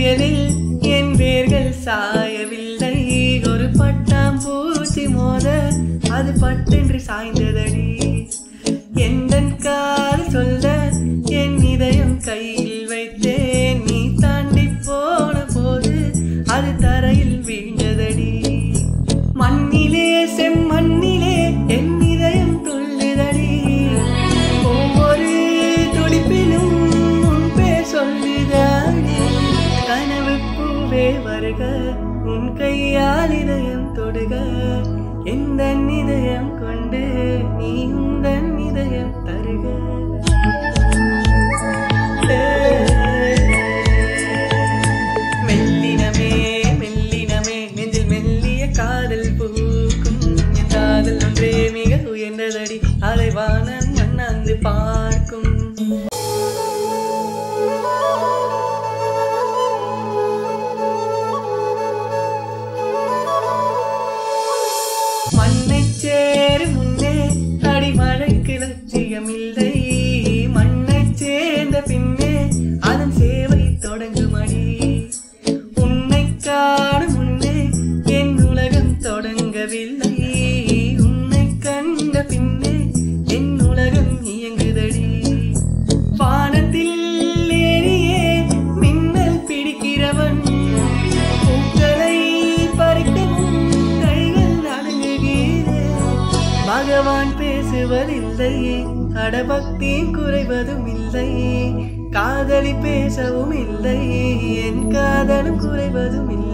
புயலில் என் வேர்கள் சாயவில்லை ஒரு பட்டாம்பூச்சி மோத அது பட்டென்று சாய்ந்ததடி எந்தன் காது சொல்ல என் இதயம் கையில் வைத்தேன் நீ தாண்டி போன போது அது தரையில் வீழ்ந்ததடி மண்ணிலே செம்மண்ணிலே என் இதயம் துள்ளுதடி ஒவ்வொரு துடிப்பிலும் உன் பேர் சொல்லுதாடி கனவு பூவே வருக உன் கையால் இதயம் தொடுக எந்த இதயம் கொண்டு நீ உந்தன் இதயம் தருக மெல்லினமே மெல்லினமே நெஞ்சில் மெல்லிய காதல் பூக்கும் என் காதல் ஒன்றே மிக உயர்ந்ததடி அதை வானம் மண்ணாந்து பார்க்கும் மண்ணை சேரும் முன்னே அடிமழைக்கு லட்சியமில்லை மண்ணை சேர்ந்த பின்னே அதன் சேவை தொடங்குமடி உன்னை காணும் முன்னே என் உலகம் தொடங்கவில்லை உன்னை கண்ட பின்னே என் உலகம் இயங்குதடி வானத்தில் ஏறியே மின்னல் பிடிக்கிறவன் பூக்களை பறிக்கவும் கைகள் நடுங்குகிறே பகவான் பேசுவதில்லை அடபக்தி குறைவதும் இல்லை காதலி பேசவும் இல்லை என் காதலும் குறைவதும் இல்லை